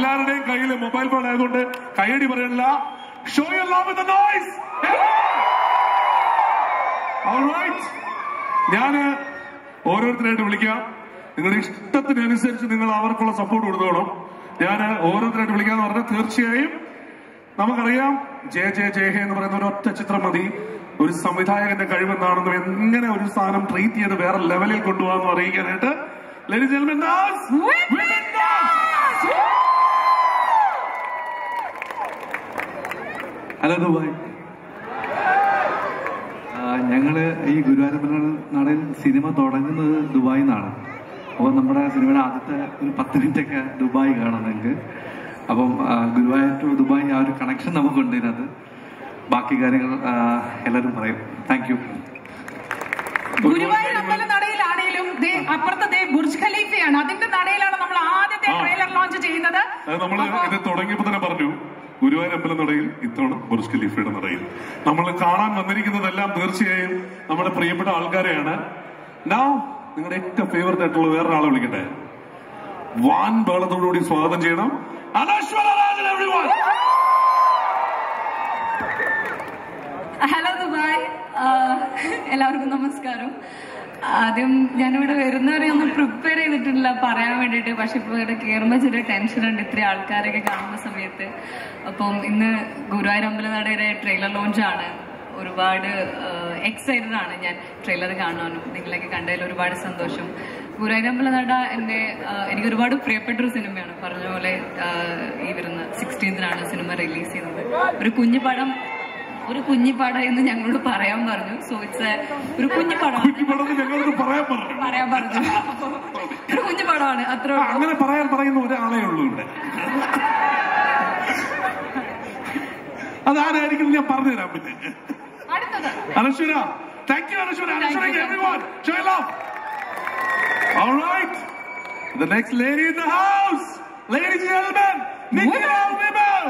എല്ലാവരുടെയും കയ്യിൽ mobile phone ആയതുകൊണ്ട് കൈയടി പറയണില്ല show you love with noise ഞാന് ഓരോരുത്തരായിട്ട് വിളിക്കാം നിങ്ങളുടെ ഇഷ്ടത്തിനനുസരിച്ച് നിങ്ങൾ അവർക്കുള്ള സപ്പോർട്ട് കൊടുത്തോണം ഞാൻ ഓരോരുത്തരായിട്ട് വിളിക്കാന്ന് പറഞ്ഞാൽ തീർച്ചയായും നമുക്കറിയാം ജയ ജയ ജയ ഹേ എന്ന് പറയുന്ന ഒരു ഒറ്റ ചിത്രം മതി ഒരു സംവിധായകന്റെ കഴിവെന്താണെന്നും എങ്ങനെ ഒരു സാധനം ട്രീറ്റ് ചെയ്ത് വേറെ ലെവലിൽ കൊണ്ടുപോകാന്ന് അറിയിക്കാനായിട്ട് ലേഡീസ് ജെന്റിൽമെൻ ദാസ് women dance. ഹലോ ദുബായ് ആ, ഞങ്ങള് ഈ ഗുരുവായൂരപ്പന നടയിൽ സിനിമ തുടങ്ങുന്നത് ദുബായിൽ നിന്നാണ് അപ്പോൾ നമ്മുടെ സിനിമയുടെ ആദ്യത്തെ ഒരു പത്ത് മിനിറ്റ് ഒക്കെ ദുബായ് കാണാം നിങ്ങൾക്ക് അപ്പം ആ, ഗുരുവായൂർ ടു ദുബായ് ആ ഒരു കണക്ഷൻ നമുക്കുണ്ട് ഇതിനകത്ത് ബാക്കി കാര്യങ്ങൾ ആ, എല്ലാവരും പറയും താങ്ക് യു ഗുരുവായൂർ അമ്പല നടയിലാണേലും ദേ അപ്പുറത്തെ ദേ ബുർജ് ഖലീഫയാണ് അതിന്റെ നടയിലാണ് നമ്മൾ ആദ്യത്തെ ആ. ട്രെയിലർ ലോഞ്ച് ചെയ്യുന്നത് അത് നമ്മൾ അപ്പോ- ഇത് തുടങ്ങിയപ്പോ തന്നെ പറഞ്ഞു ഗുരുവായൂർ അമ്പലം നടയിൽ ഇത്തവണ ബുർജ് ഖലീഫയുടെ നടയിൽ നമ്മൾ കാണാൻ വന്നിരിക്കുന്നതെല്ലാം തീർച്ചയായും നമ്മുടെ പ്രിയപ്പെട്ട ആൾക്കാരെയാണ് നൗ നിങ്ങളുടെ ഏറ്റവും ഫേവററ്റ് ആയിട്ടുള്ള വേറൊരാളെ വിളിക്കട്ടെ വാൻ ബേളത്തോടുകൂടി സ്വാഗതം ചെയ്യണം Anaswara Rajan everyone. Hello Dubai ആ, എല്ലാവർക്കും നമസ്കാരം ആദ്യം ഞാനിവിടെ വരുന്നവരെ ഒന്നും പ്രിപ്പയർ ചെയ്തിട്ടില്ല പറയാൻ വേണ്ടിയിട്ട് പക്ഷെ ഇപ്പോൾ ഇവിടെ കയറുമ്പോൾ ചെറിയ ടെൻഷൻ ഉണ്ട് ഇത്രയും ആൾക്കാരൊക്കെ കാണുന്ന സമയത്ത് അപ്പം ഇന്ന് ഗുരുവായൂർ അമ്പലനടയുടെ ട്രെയിലർ ലോഞ്ചാണ് ഒരുപാട് എക്സൈറ്റഡ് ആണ് ഞാൻ ട്രെയിലർ കാണാനും നിങ്ങളൊക്കെ കണ്ടതിൽ ഒരുപാട് സന്തോഷം ഗുരുവായൂർ അമ്പലനട എൻ്റെ ആ, എനിക്ക് ഒരുപാട് പ്രിയപ്പെട്ട ഒരു സിനിമയാണ് പറഞ്ഞ പോലെ ആ, ഈ വരുന്ന സിക്സ്റ്റീൻത്തിനാണ് സിനിമ റിലീസ് ചെയ്യുന്നത് ഒരു കുഞ്ഞു പടം ഒരു കുഞ്ഞിപ്പാട എന്ന് ഞങ്ങളോട് പറയാൻ പറഞ്ഞു സോ ഇറ്റ്സ് ഒരു കുഞ്ഞിപ്പാടമാണ് കുഞ്ഞിപ്പടന്ന് ഞങ്ങളോട് പറയാൻ പറഞ്ഞു പറയാൻ പറഞ്ഞു അപ്പൊ ഒരു കുഞ്ഞിപ്പാടമാണ് അത്ര ആ, അങ്ങനെ പറയാൻ പറയുന്ന ഒരാളെ ഉള്ളൂ ഇവിടെ അതാരായിരിക്കും ഞാൻ പറഞ്ഞു തരാം പിന്നെ അടുത്തത് Anaswara thank you Anaswara Anaswara you. everyone show your love all right the next lady in the house ladies and gentlemen Nicola Wimmel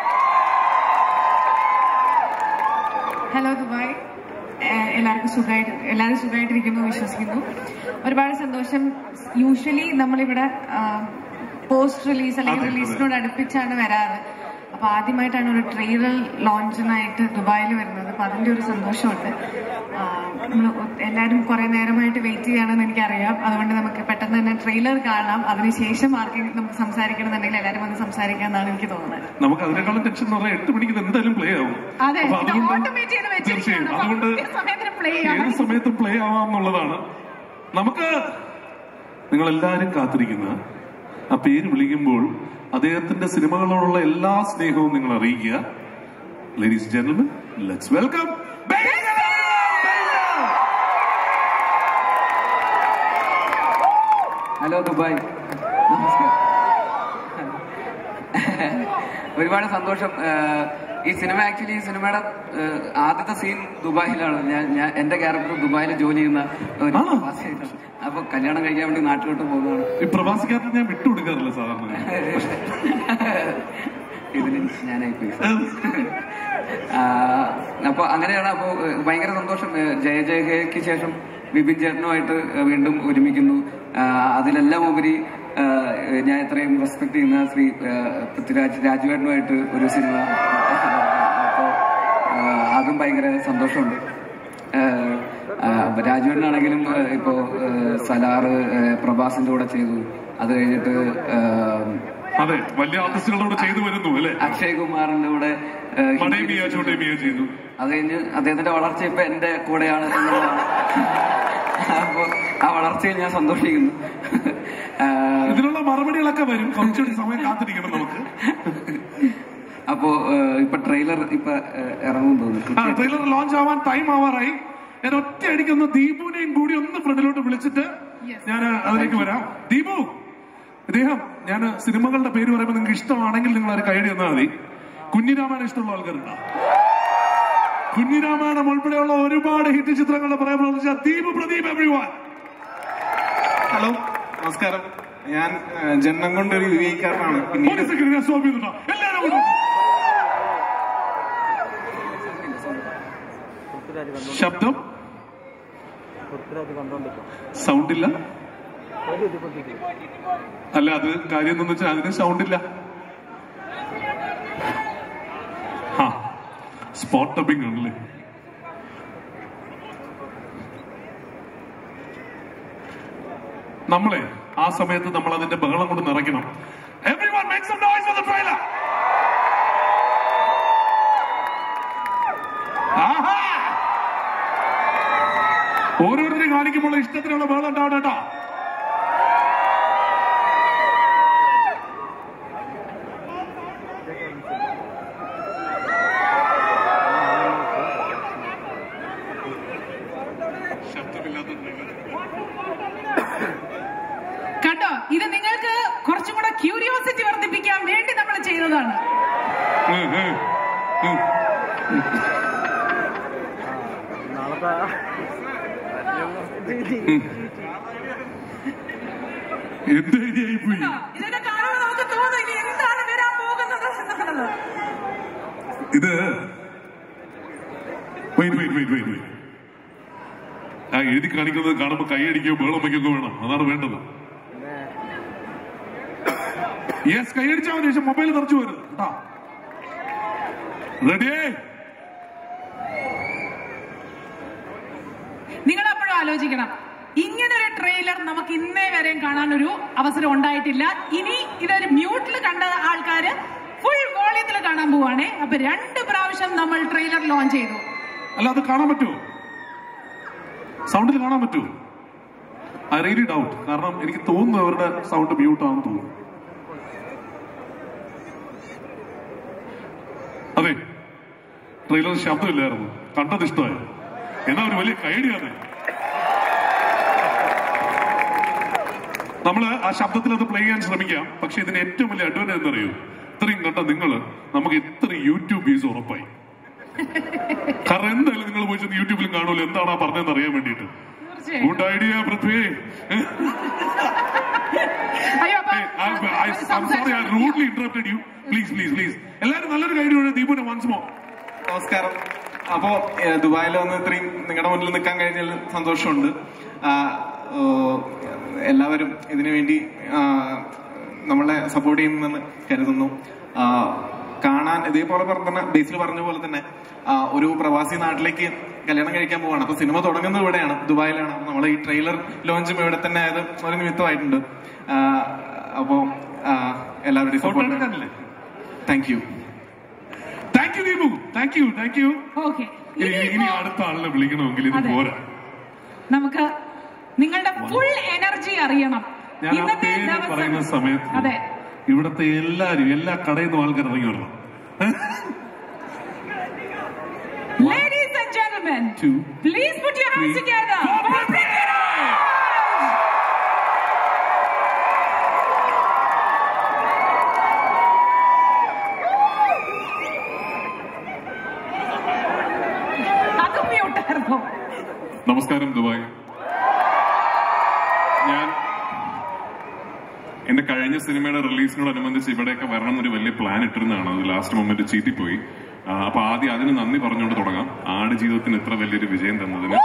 hello Dubai ഏഹ് എല്ലാവർക്കും സുഖമായിട്ട് എല്ലാവരും സുഖമായിട്ടിരിക്കുന്നു വിശ്വസിക്കുന്നു ഒരുപാട് സന്തോഷം യൂഷ്വലി നമ്മളിവിടെ പോസ്റ്റ് റിലീസ് അല്ലെങ്കിൽ അതെ, അതെ. റിലീസിനോട് അടുപ്പിച്ചാണ് വരാറ് അപ്പൊ ആദ്യമായിട്ടാണ് ഒരു ട്രെയിലർ ലോഞ്ചിനായിട്ട് ദുബായിൽ വരുന്നത് അപ്പൊ അതിന്റെ ഒരു സന്തോഷമുണ്ട് നമ്മൾ എല്ലാവരും കുറെ നേരമായിട്ട് വെയിറ്റ് ചെയ്യാണെന്ന് എനിക്കറിയാം അതുകൊണ്ട് നമുക്ക് പെട്ടെന്ന് തന്നെ ട്രെയിലർ കാണാം അതിനുശേഷം ആർക്കെങ്കിലും നമുക്ക് സംസാരിക്കണമെന്നുണ്ടെങ്കിൽ എല്ലാവരും വന്ന് സംസാരിക്കാമെന്നാണ് എനിക്ക് തോന്നുന്നത് നമുക്ക് അതിനേക്കാളും ടെൻഷൻ എന്ന് പറഞ്ഞാൽ എട്ട് മണിക്ക് ഇത് എന്തായാലും പ്ലേ ആവും അതെ അപ്പൊ ഇത് അതുകൊണ്ട് ഓട്ടോമേറ്റ് ചെയ്ത് തീർച്ചയായും വെച്ചിരിക്കുകയാണ് അപ്പൊ അതുകൊണ്ട് ഏത് സമയത്തിന് പ്ലേ ചെയ്യാം ഏത് സമയത്തും പ്ലേ ആവാം എന്നുള്ളതാണ് നമുക്ക് നിങ്ങൾ എല്ലാവരും കാത്തിരിക്കുന്ന ആ പേര് വിളിക്കുമ്പോൾ അദ്ദേഹത്തിന്റെ സിനിമകളോടുള്ള എല്ലാ സ്നേഹവും നിങ്ങൾ അറിയിക്കുക ladies gentlemen let's welcome hello Dubai നമസ്കാരം ഒരുപാട് സന്തോഷം ഏഹ് ഈ സിനിമ ആക്ച്വലി ഈ സിനിമയുടെ ഏഹ് ആദ്യത്തെ സീൻ ദുബായിലാണ് ഞാൻ ഞാൻ എന്റെ ക്യാരക്ടർ ദുബായിൽ ജോലി ചെയ്യുന്ന ഒരു ആണോ? പ്രവാസിയാണ്. അപ്പൊ കല്യാണം കഴിക്കാൻ വേണ്ടി നാട്ടിലോട്ട് പോകുന്നതാണ് ഈ പ്രവാസിക്കാരനെ ഞാൻ വിട്ടുകൊടുക്കാറില്ല സാധാരണ ഇതിന് ഞാനായിപ്പോയി ആ, അപ്പൊ അങ്ങനെയാണ് അപ്പൊ ഏഹ്, ഭയങ്കര സന്തോഷം ഏഹ്, ജയ ജയ ഹേക്ക് ശേഷം വിപിൻ ചേട്ടനുമായിട്ട് ഏഹ്, വീണ്ടും ഒരുമിക്കുന്നു ആ, അതിലെല്ലാം ഉപരി ഏഹ്, ഞാൻ ഇത്രയും റെസ്പെക്ട് ചെയ്യുന്ന ശ്രീ ഏഹ്, പൃഥ്വിരാജ് രാജുവേട്ടനുമായിട്ട് ഒരു സിനിമ അപ്പോ ഏഹ്, അതും ഭയങ്കര സന്തോഷമുണ്ട് ഏഹ്, ആ, രാജുവേട്ടനാണെങ്കിലും ഏഹ്, ഇപ്പോ ഏഹ്, സലാറ് ഏഹ്, പ്രഭാസിന്റെ കൂടെ ചെയ്തു അത് കഴിഞ്ഞിട്ട് ഏഹ്, അതെ വലിയ ആർട്ടിസ്റ്റുകളോട് ചെയ്തു വരുന്നു അല്ലെ അക്ഷയ് കുമാറിന്റെ കൂടെ ഏഹ്, മടേ മിയ ചോട്ടേ മിയ ചെയ്തു അത് കഴിഞ്ഞ് അദ്ദേഹത്തിന്റെ വളർച്ച ഇപ്പൊ എന്റെ കൂടെയാണ് എന്നുള്ളതാണ് അപ്പൊ ആ വളർച്ചയിൽ ഞാൻ സന്തോഷിക്കുന്നു ആഹ് ഇതിനുള്ള മറുപടികളൊക്കെ വരും കുറച്ചുകൂടി സമയം കാത്തിരിക്കണം നമുക്ക് അപ്പോ ഏഹ് ഇപ്പൊ ട്രെയിലർ ഇപ്പൊ ഏഹ് ഇറങ്ങും ആ തോന്നുന്നു ട്രെയിലർ ലോഞ്ച് ആവാൻ ടൈം ആവാറായി ഞാൻ ഒറ്റ അടിക്കൊന്ന് ദീപുവിനെയും കൂടി ഒന്ന് ഫ്രണ്ടിലോട്ട് വിളിച്ചിട്ട് ഞാൻ അതിലേക്ക് വരാം ദീപു ഇദ്ദേഹം ഞാൻ സിനിമകളുടെ പേര് പറയുമ്പോൾ നിങ്ങൾക്ക് ഇഷ്ടമാണെങ്കിൽ നിങ്ങൾ അത് കൈയടി തന്നാൽ മതി കുഞ്ഞിരാമായണം ഇഷ്ടമുള്ള ആൾക്കാരുണ്ടോ കുഞ്ഞിരാമായണം ഉൾപ്പെടെയുള്ള ഒരുപാട് ഹിറ്റ് ചിത്രങ്ങളുടെ പറയാൻ പ്രവർത്തിച്ച ദീപു പ്രദീപ് എവ്രിവൺ ഹലോ നമസ്കാരം ഞാൻ ഏഹ്, ജന്മം കൊണ്ട് ഒരു വിവേകാരനാണ് ഒരു പിന്നീട് സെക്കൻഡ് ഞാൻ സ്റ്റോപ്പ് ചെയ്തിട്ടോ എല്ലാവരും അങ്ങോട്ട് നോക്കൂ. ശബ്ദം സൗണ്ട് ഇല്ല അല്ല അത് കാര്യം എന്താന്ന് വെച്ചാൽ അതിന് സൗണ്ട് ഇല്ല സ്പോട്ട് ഡബിംഗ് ആണല്ലേ നമ്മളെ ആ സമയത്ത് നമ്മൾ അതിന്റെ ബഹളം കൊണ്ട് നിറയ്ക്കണം Everyone make some noise for the trailer. ആഹാ. ഓരോരുത്തരെയും കാണിക്കുമ്പോൾ ഇഷ്ടത്തിനുള്ള ബഹളം ഉണ്ടാവണം കേട്ടോ ശബ്ദമില്ലാത്ത trailer. കണ്ടോ ഇത് നിങ്ങൾക്ക് കുറച്ചും കൂടെ ക്യൂരിയോസിറ്റി വർദ്ധിപ്പിക്കാൻ വേണ്ടി നമ്മൾ ചെയ്തതാണ് ഉം, ഉം, ഉം. എന്ത് ഐഡിയായി പോയി ഇതിന്റെ കാരണം നമുക്ക് തോന്നുന്നു ഇനി എന്താണ് വരാൻ പോകുന്നത് എന്നുള്ളത് ഇത് wait wait wait wait wait ആ എഴുതി കാണിക്കുന്നത് കാണുമ്പോൾ കൈയടിക്കുകയോ ബേളം വയ്ക്കുകയോ വേണം അതാണ് വേണ്ടത് യെസ് കൈയടിച്ചാൽ മതി പക്ഷെ മൊബൈൽ നിറച്ചു വരുന്നത് കേട്ടോ റെഡി നിങ്ങൾ അപ്പോഴും ആലോചിക്കണം ഇങ്ങനൊരു ട്രെയിലർ നമുക്ക് ഇന്നേ വരെയും കാണാൻ ഒരു അവസരം ഉണ്ടായിട്ടില്ല ഇനി ഇതൊരു മ്യൂട്ടിൽ കണ്ട ആൾക്കാര് ഫുൾ വോളിയത്തിൽ കാണാൻ പോവാണേ അപ്പൊ രണ്ട് പ്രാവശ്യം നമ്മൾ ട്രെയിലർ ലോഞ്ച് ചെയ്തു അല്ല അത് കാണാൻ പറ്റുമോ സൗണ്ടിൽ കാണാൻ പറ്റുമോ ഐ റിയലി ഡൗട്ട് കാരണം എനിക്ക് തോന്നുന്നു അവരുടെ സൗണ്ട് മ്യൂട്ട് ആണെന്ന് തോന്നുന്നു അതെ ട്രെയിലർ ശബ്ദമില്ലായിരുന്നു കണ്ടത് ഇഷ്ടമായി എന്നാ ഒരു വലിയ കൈഡിയാണ് നമ്മള് ആ ശബ്ദത്തിൽ അത് പ്ലേ ചെയ്യാൻ ശ്രമിക്കാം പക്ഷെ ഇതിന് ഏറ്റവും വലിയ അഡ്വാൻറ്റേജ് എന്നറിയോ ഇത്രയും കണ്ട നിങ്ങള് നമുക്ക് ഇത്രയും യൂട്യൂബ് വ്യൂസ് ഉറപ്പായി കാരണം എന്തായാലും നിങ്ങൾ പോയി ചെന്ന് യൂട്യൂബിലും കാണുമല്ലോ എന്താണ് ആ പറഞ്ഞതെന്ന് അറിയാൻ വേണ്ടിയിട്ട് തീർച്ചയായും ഗുഡ് ഐഡിയ പൃഥ്വി അയ്യോ അപ്പൊ sorry I rudely interrupted you please please please എല്ലാവരും നല്ലൊരു കൈഡിയോടെ ദീപുനെ വൺസ് മോ നമസ്കാരം അപ്പോ ഏഹ്, ദുബായിൽ വന്ന് ഇത്രയും നിങ്ങളുടെ മുന്നിൽ നിൽക്കാൻ കഴിഞ്ഞതിൽ സന്തോഷമുണ്ട് ആ, ഓ, എല്ലാവരും ഇതിനു വേണ്ടി ആ, നമ്മളെ സപ്പോർട്ട് ചെയ്യുമെന്ന് കരുതുന്നു ആ, കാണാൻ ഇതേപോലെ പറഞ്ഞ ബേസിൽ പറഞ്ഞ പോലെ തന്നെ ആ, ഒരു പ്രവാസി നാട്ടിലേക്ക് കല്യാണം കഴിക്കാൻ പോവാണ് അപ്പൊ സിനിമ തുടങ്ങുന്നത് ഇവിടെയാണ് ദുബായിലാണ് അപ്പൊ നമ്മളെ ഈ ട്രെയിലർ ലോഞ്ചും ഇവിടെ തന്നെ ആയത് ഒരു നിമിത്തമായിട്ടുണ്ട് ആ, അപ്പോ ആ, എല്ലാവരുടെയും ഫോട്ടോ സപ്പോർട്ട് എടുക്കാനില്ലേ thank you thank you Deepu thank you thank you okay ഇനി അടുത്ത ആളിനെ വിളിക്കണമെങ്കിൽ ഇത് അതെ. പോരാ നമുക്ക് നിങ്ങളുടെ ഫുൾ എനർജി അറിയണം ഞാൻ ആ ഇന്നത്തെ പേര് ദിവസം- പറയുന്ന സമയത്ത് അതെ ഇവിടുത്തെ എല്ലാരും എല്ലാ കടയിൽ നിന്നും ആൾക്കാർ ഇറങ്ങി വരണം Ladies and gentlemen, Two, please put your hands three, together four, for Prithviraj! അതും മ്യൂട്ടായിരുന്നു നമസ്കാരം ദുബായ് ഞാൻ എന്റെ കഴിഞ്ഞ സിനിമയുടെ റിലീസിനോടനുബന്ധിച്ച് ഇവിടെയൊക്കെ വരണം എന്നൊരു വലിയ പ്ലാൻ ഇട്ടിരുന്നതാണ് അത് ലാസ്റ്റ് മൊമെന്റ് ചീറ്റിപ്പോയി ആ, അപ്പൊ ആദ്യം അതിന് നന്ദി പറഞ്ഞുകൊണ്ട് തുടങ്ങാം ആട് ജീവിതത്തിന് ഇത്ര വലിയൊരു വിജയം തന്നതിന്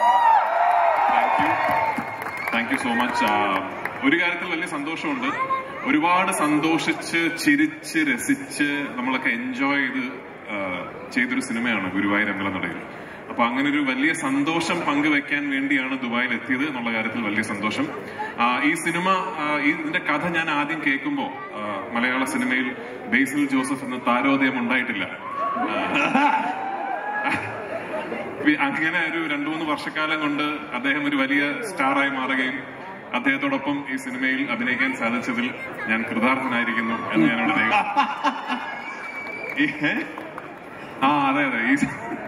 താങ്ക് യു സോ മച്ച് ഒരു കാര്യത്തിൽ വലിയ സന്തോഷമുണ്ട് ഒരുപാട് സന്തോഷിച്ച് ചിരിച്ച് രസിച്ച് നമ്മളൊക്കെ എൻജോയ് ചെയ്ത് ആ, ചെയ്തൊരു സിനിമയാണ് ഗുരുവായൂർ അമ്പലനടയിൽ അപ്പൊ അങ്ങനെ ഒരു വലിയ സന്തോഷം പങ്കുവെക്കാൻ വേണ്ടിയാണ് ദുബായിൽ എത്തിയത് എന്നുള്ള കാര്യത്തിൽ വലിയ സന്തോഷം ആ, ഈ സിനിമ ആ, ഈ ഇതിന്റെ കഥ ഞാൻ ആദ്യം കേൾക്കുമ്പോൾ മലയാള സിനിമയിൽ ബേസിൽ ജോസഫ് എന്ന താരോദയം ഉണ്ടായിട്ടില്ല വി- അങ്ങനെ ഒരു രണ്ടു മൂന്ന് വർഷക്കാലം കൊണ്ട് അദ്ദേഹം ഒരു വലിയ സ്റ്റാറായി മാറുകയും അദ്ദേഹത്തോടൊപ്പം ഈ സിനിമയിൽ അഭിനയിക്കാൻ സാധിച്ചതിൽ ഞാൻ കൃതാർത്ഥനായിരിക്കുന്നു എന്ന് ഞാനിവിടെ രേഖ- ഈ- ഏ? ആ അതെ അതെ ഈ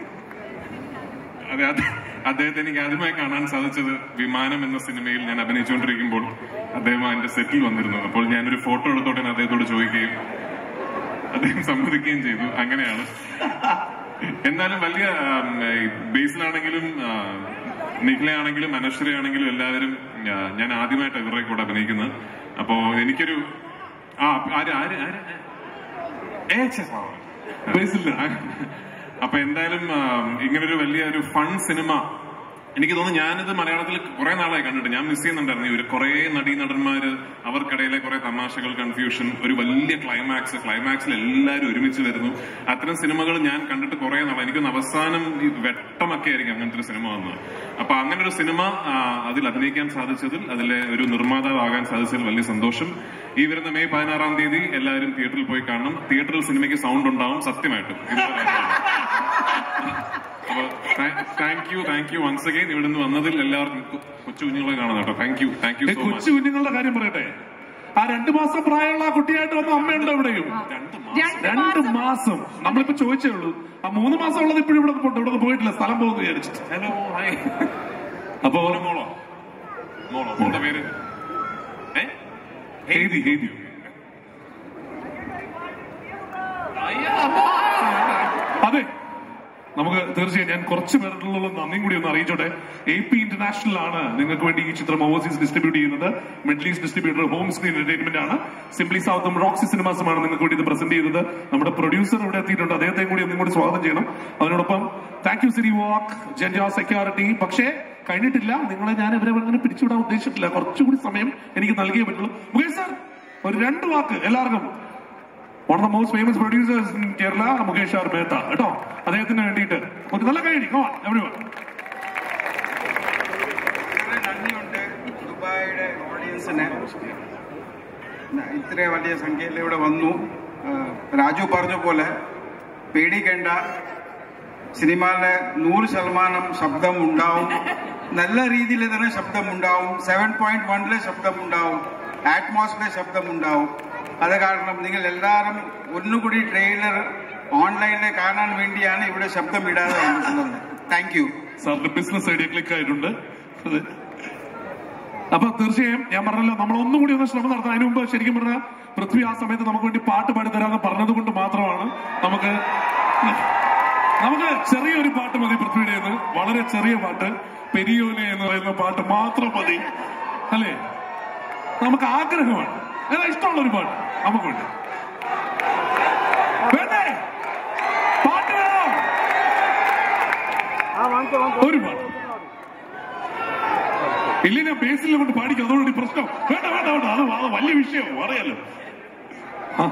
അതെ അതെ അദ്ദേഹത്തെ എനിക്ക് ആദ്യമായി കാണാൻ സാധിച്ചത് വിമാനം എന്ന സിനിമയിൽ ഞാൻ അഭിനയിച്ചുകൊണ്ടിരിക്കുമ്പോൾ അദ്ദേഹം എന്റെ സെറ്റിൽ വന്നിരുന്നു അപ്പോൾ ഞാനൊരു ഫോട്ടോ എടുത്തോട്ടെ അദ്ദേഹത്തോട് ചോദിക്കുകയും അദ്ദേഹം സമ്മതിക്കുകയും ചെയ്തു അങ്ങനെയാണ് എന്നാലും വലിയ ആം, ഈ ബേസിലാണെങ്കിലും ആ, നിഖിലയാണെങ്കിലും അനശ്വരയാണെങ്കിലും എല്ലാവരും ആ, ഞാൻ ആദ്യമായിട്ട് ഇവരുടെ കൂടെ അഭിനയിക്കുന്നത് അപ്പോ എനിക്കൊരു ആ ആര് ആര് ആര് ഏ ഛെ, ബേസിൽ അപ്പൊ എന്തായാലും ആ, ഇങ്ങനൊരു വലിയ ഒരു ഫൺ സിനിമ എനിക്ക് തോന്നുന്നു ഞാനിത് മലയാളത്തിൽ കുറെ നാളായി കണ്ടിട്ട് ഞാൻ മിസ് ചെയ്യുന്നുണ്ടായിരുന്നു ഇവര് കുറെ നടീനടന്മാര് അവർക്കിടയിലെ കുറെ തമാശകൾ കൺഫ്യൂഷൻ ഒരു വലിയ ക്ലൈമാക്സ് ക്ലൈമാക്സിൽ എല്ലാവരും ഒരുമിച്ച് വരുന്നു അത്തരം സിനിമകൾ ഞാൻ കണ്ടിട്ട് കുറെ നാളായി എനിക്കൊന്ന് അവസാനം ഈ വെട്ടമൊക്കെ ആയിരിക്കും അങ്ങനത്തെ ഒരു സിനിമ വന്നത് അപ്പൊ അങ്ങനെ ഒരു സിനിമ ആ, അതിൽ അഭിനയിക്കാൻ സാധിച്ചതിൽ അതിലെ ഒരു നിർമ്മാതാവാകാൻ സാധിച്ചതിൽ വലിയ സന്തോഷം ഈ വരുന്ന മെയ് പതിനാറാം തീയതി എല്ലാവരും തിയേറ്ററിൽ പോയി കാണണം തിയേറ്ററിൽ സിനിമയ്ക്ക് സൗണ്ട് ഉണ്ടാവും സത്യമായിട്ടും ഇതുവരെ അപ്പൊ thank you thank you once again ഇവിടെ നിന്ന് വന്നതിൽ എല്ലാവർക്കും കൊ- കൊച്ചു കുഞ്ഞുങ്ങളെ കാണാം കേട്ടോ താങ്ക് യു താങ്ക് യു ഏ, സോ കൊച്ചു മച്ച് കുഞ്ഞുങ്ങളുടെ കാര്യം പറയട്ടെ ആ രണ്ടു മാസം പ്രായമുള്ള ആ കുട്ടിയായിട്ട് വന്ന അമ്മയുണ്ടോ ഇവിടെയും രണ്ട് രണ്ട് രണ്ട് മാസം മാസം നമ്മളിപ്പോ ചോദിച്ചേ ഉള്ളൂ ആ മൂന്ന് മാസം ഉള്ളത് ഇപ്പോഴും ഇവിടെ പോയിട്ട് ഇവിടെ പോയിട്ടില്ല സ്ഥലം പോകുന്നു വിചാരിച്ചിട്ട് ഹലോ ഹായ് അപ്പൊ മോളോ മോളോ മോളോ മോളുടെ പേര് ഏ എഴുതി എഴുതി അതെ നമുക്ക് തീർച്ചയായും ഞാൻ കുറച്ച് പേരുടെ നന്ദിയും കൂടി ഒന്ന് അറിയിച്ചോട്ടെ എ പി ഇന്റർനാഷണൽ ആണ് നിങ്ങൾക്ക് വേണ്ടി ഈ ചിത്രം ഓവർസീസ് ഡിസ്ട്രിബ്യൂട്ട് ചെയ്യുന്നത് Middle East distributor home screen entertainment ആണ് സിംപ്ലി സൗത്തും റോക്സി സിനിമാസുമാണ് നിങ്ങൾക്ക് വേണ്ടി ഇത് പ്രസന്റ് ചെയ്തത് നമ്മുടെ പ്രൊഡ്യൂസർ ഇവിടെ എത്തിയിട്ടുണ്ട് അദ്ദേഹത്തെയും കൂടി ഒന്നും കൂടി സ്വാഗതം ചെയ്യണം അതിനോടൊപ്പം താങ്ക് യു സിരി വാക്ക് ജൻജാ സെക്യൂരിറ്റി പക്ഷേ കഴിഞ്ഞിട്ടില്ല നിങ്ങളെ ഞാൻ ഇവരെ അങ്ങനെ പിരിച്ചുവിടാൻ ഉദ്ദേശിച്ചിട്ടില്ല കുറച്ചുകൂടി സമയം എനിക്ക് നൽകിയേ പറ്റുള്ളൂ മുകേഷ് സാർ ഒരു രണ്ട് വാക്ക് എല്ലാവർക്കും one of the most famous producers in Kerala Mukesh R Mehta കേട്ടോ അദ്ദേഹത്തിന് വേണ്ടിയിട്ട് ഒരു നല്ല കൈയടി കോ എവിടെ വളരെ നന്ദിയുണ്ട് ദുബായിയുടെ ഓഡിയൻസിന് ഇത്ര വലിയ സംഖ്യയിൽ ഇവിടെ വന്നു ആ, രാജു പറഞ്ഞ പോലെ പേടിക്കേണ്ട സിനിമയിലെ നൂറ് ശതമാനം ശബ്ദം ഉണ്ടാവും നല്ല രീതിയിൽ തന്നെ ശബ്ദം ഉണ്ടാവും സെവൻ പോയിന്റ് വണ്ണിലെ ശബ്ദം ഉണ്ടാവും ആറ്റ്മോസ്ഫിയർ ശബ്ദം ഉണ്ടാവും അത് കാരണം നിങ്ങൾ എല്ലാവരും ഒന്നുകൂടി ട്രെയിലർ ഓൺലൈനിൽ കാണാൻ വേണ്ടിയാണ് ഇവിടെ ശബ്ദം ഇടാതെ വന്നിട്ടുള്ളത് താങ്ക് യു സാറിന്റെ ബിസിനസ് ഐഡിയ ക്ലിക്ക് ആയിട്ടുണ്ട് അതെ. അപ്പൊ തീർച്ചയായും ഞാൻ പറഞ്ഞല്ലോ നമ്മൾ ഒന്നുകൂടി ഒന്ന് ശ്രമം നടത്താം അതിനു മുമ്പ് ശരിക്കും പറഞ്ഞാൽ പൃഥ്വി ആ സമയത്ത് നമുക്ക് വേണ്ടി പാട്ട് പാടിത്തരാന്ന് പറഞ്ഞത് കൊണ്ട് മാത്രമാണ് നമുക്ക് നമുക്ക് ചെറിയൊരു പാട്ട് മതി പൃഥ്വിയുടെ വളരെ ചെറിയ പാട്ട് പെരിയോനെ എന്ന് പറയുന്ന പാട്ട് മാത്രം മതി അല്ലേ നമുക്ക് ആഗ്രഹമാണ് ഏതാ ഇഷ്ടമുള്ള ഒരു പാട്ട് നമുക്ക് വേണ്ടി വേണ്ടേ പാട്ട് വേണോ ഒരു പാട്ട് ഇല്ല ഞാൻ ബേസിൽ കൊണ്ട് പാടിക്കും അതോടുകൂടി പ്രശ്നം വേണ്ട വേണ്ട വേണ്ട അത് അത് വലിയ വിഷയം അറിയാലോ ആ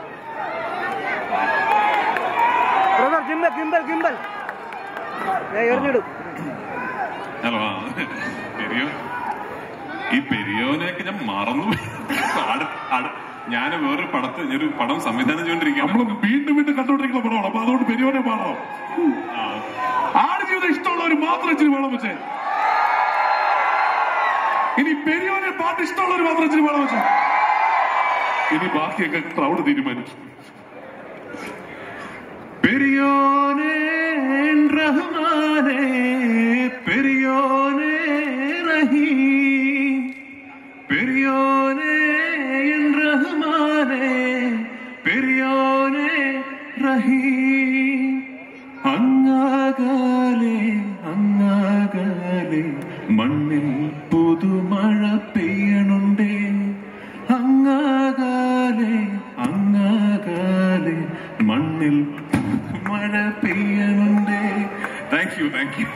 ബ്രദർ കിമ്പൽ കിമ്പൽ കിമ്പൽ എറിഞ്ഞിടും ഹലോ ആ പെരിയോ ഈ പെരിയോനെയൊക്കെ ഞാൻ മറന്നു ഞാൻ വേറൊരു പടത്ത് ഞാനൊരു പടം സംവിധാനം ചെയ്തോണ്ടിരിക്കുകയാണ് നമ്മൾ വീണ്ടും വീണ്ടും കണ്ടുകൊണ്ടിരിക്കുന്ന പടമാണ് അപ്പൊ അതുകൊണ്ട് പെരിയോനെ പാടണം ആട് ജീവിതം ഇഷ്ടമുള്ളവർ മാത്രം ഇച്ചിരി വേണം വെച്ചേ ഇനി പെരിയോനെ പാട്ട് ഇഷ്ടമുള്ളവർ മാത്രം ഇച്ചിരി വേണം വെച്ചേ ഇനി ബാക്കിയൊക്കെ ക്രൗഡ് തീരുമാനിച്ചു പെരിയോനെ റഹ്മാനെ പെരിയോനെ റഹീം പെരിയോനെ റഹ്മാനെ പെരിയോനെ റഹീം അങ്ങാകാലെ അങ്ങാകാലെ മണ്ണിൽ പുതുമഴ പെയ്യണുണ്ടേ അങ്ങാകാലെ അങ്ങാകാലെ മണ്ണിൽ മഴ പെയ്യണുണ്ടേ താങ്ക് യു താങ്ക് യു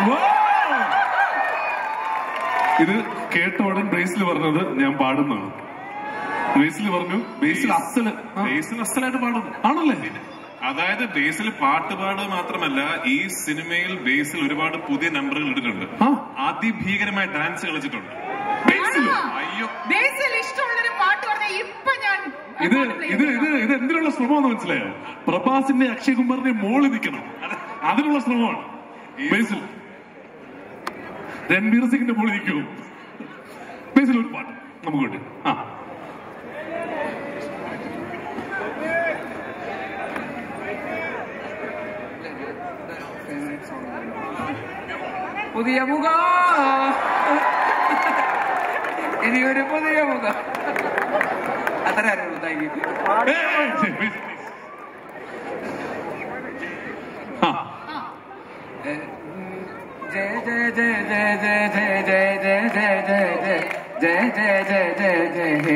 ഇത് കേട്ട ഉടൻ ബേസിൽ പറഞ്ഞത് ഞാൻ പാടുന്നതാണ് ബേസിൽ പറഞ്ഞു ബേസിൽ അസല് ബേസിൽ അസലായിട്ട് പാടും ആണല്ലേ അതായത് ബേസിൽ പാട്ട് പാടുക മാത്രമല്ല ഈ സിനിമയിൽ ബേസിൽ ഒരുപാട് പുതിയ നമ്പറുകൾ ഇട്ടിട്ടുണ്ട് ആ. അതിഭീകരമായ ഡാൻസ് കളിച്ചിട്ടുണ്ട് ബേസിലോ അയ്യോ ബേസിൽ ഇഷ്ടമുള്ളൊരു പാട്ട് പറഞ്ഞാൽ ഇപ്പൊ ഞാൻ ഇത് പാട്ട് play ഇത് ചെയ്തു. ഇത് ഇത് എന്തിനുള്ള ശ്രമമാണെന്ന് മനസ്സിലായോ പ്രഭാസിന്റെ അക്ഷയ് കുമാറിന്റെ മോള് നിൽക്കണം അതിനുള്ള ശ്രമമാണ് ബേസിൽ രൺബീർ സിംഗിന്റെ മോള് നിൽക്കുമോ ബേസിൽ ഒരു പാട്ട് നമുക്ക് വേണ്ടി ആ പുതിയ മുഖം ഇനിയൊരു പുതിയ മുഖം അത്ര അറിയുള്ളൂ താങ്ക് യു ഏയ്, ഏയ്, ശരി, ബേസിൽ, please. ആ ജയ ജയ ജയ ജയ ജയ ജയ ജയ ജയ ജയ ജയ ജയ ജയ ജയ ജയ ജയ ഹേ